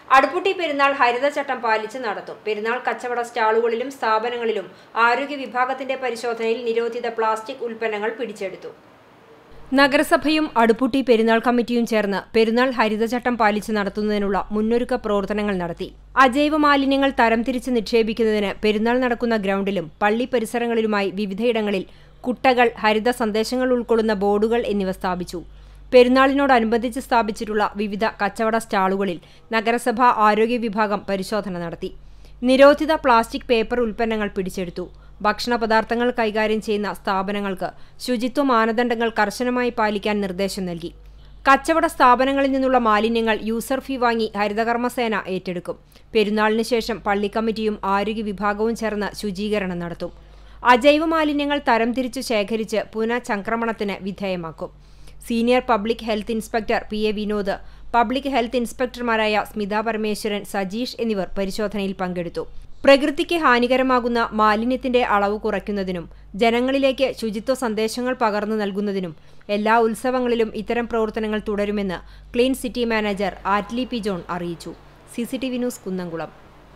അടുപ്പുട്ടി പെരുന്നാൾ ഹരിതചട്ടം പാലിച്ച് നടത്തും പെരുന്നാൾ കച്ചവട സ്റ്റാളുകളിലും സ്ഥാപനങ്ങളിലും ആരോഗ്യ വിഭാഗത്തിന്റെ പരിശോധനയിൽ നിരോധിത പ്ലാസ്റ്റിക് ഉൽപ്പന്നങ്ങൾ പിടിച്ചെടുത്തു നഗരസഭയും അടുപ്പുട്ടി പെരുന്നാൾ കമ്മിറ്റിയും ചേർന്ന് പെരുന്നാൾ ഹരിതചട്ടം പാലിച്ച് നടത്തുന്നതിനുള്ള മുന്നൊരുക്ക പ്രവർത്തനങ്ങൾ നടത്തി അജൈവ മാലിന്യങ്ങൾ തരംതിരിച്ച് നിക്ഷേപിക്കുന്നതിന് പെരുന്നാൾ നടക്കുന്ന ഗ്രൗണ്ടിലും പള്ളി പരിസരങ്ങളിലുമായി വിവിധയിടങ്ങളിൽ കുട്ടകൾ ഹരിത സന്ദേശങ്ങൾ ഉൾക്കൊള്ളുന്ന ബോർഡുകൾ എന്നിവ സ്ഥാപിച്ചു പെരുന്നാളിനോടനുബന്ധിച്ച് സ്ഥാപിച്ചിട്ടുള്ള വിവിധ കച്ചവട സ്റ്റാളുകളിൽ നഗരസഭ ആരോഗ്യ വിഭാഗം പരിശോധന നടത്തി നിരോധിത പ്ലാസ്റ്റിക് പേപ്പർ ഉൽപ്പന്നങ്ങൾ പിടിച്ചെടുത്തു ഭക്ഷണ പദാർത്ഥങ്ങൾ കൈകാര്യം ചെയ്യുന്ന സ്ഥാപനങ്ങൾക്ക് ശുചിത്വ മാനദണ്ഡങ്ങൾ കർശനമായി പാലിക്കാൻ നിർദ്ദേശം നൽകി കച്ചവട സ്ഥാപനങ്ങളിൽ നിന്നുള്ള മാലിന്യങ്ങൾ യൂസർ ഫീ വാങ്ങി ഹരിതകർമ്മസേന ഏറ്റെടുക്കും പെരുന്നാളിന് ശേഷം പള്ളി കമ്മിറ്റിയും ആരോഗ്യ വിഭാഗവും ചേർന്ന് ശുചീകരണം നടത്തും അജൈവ മാലിന്യങ്ങൾ തരംതിരിച്ചു ശേഖരിച്ച് പുനഃചംക്രമണത്തിന് വിധേയമാക്കും senior public health inspector P A Vinod public health ഇൻസ്പെക്ടർമാരായ സ്മിത പരമേശ്വരൻ സജീഷ് എന്നിവർ പരിശോധനയിൽ പങ്കെടുത്തു പ്രകൃതിക്ക് ഹാനികരമാകുന്ന മാലിന്യത്തിന്റെ അളവ് കുറയ്ക്കുന്നതിനും ജനങ്ങളിലേക്ക് ശുചിത്വ സന്ദേശങ്ങൾ പകർന്നു നൽകുന്നതിനും എല്ലാ ഉത്സവങ്ങളിലും ഇത്തരം പ്രവർത്തനങ്ങൾ തുടരുമെന്ന് clean city manager Attli P John അറിയിച്ചു സി ന്യൂസ് കുന്നംകുളം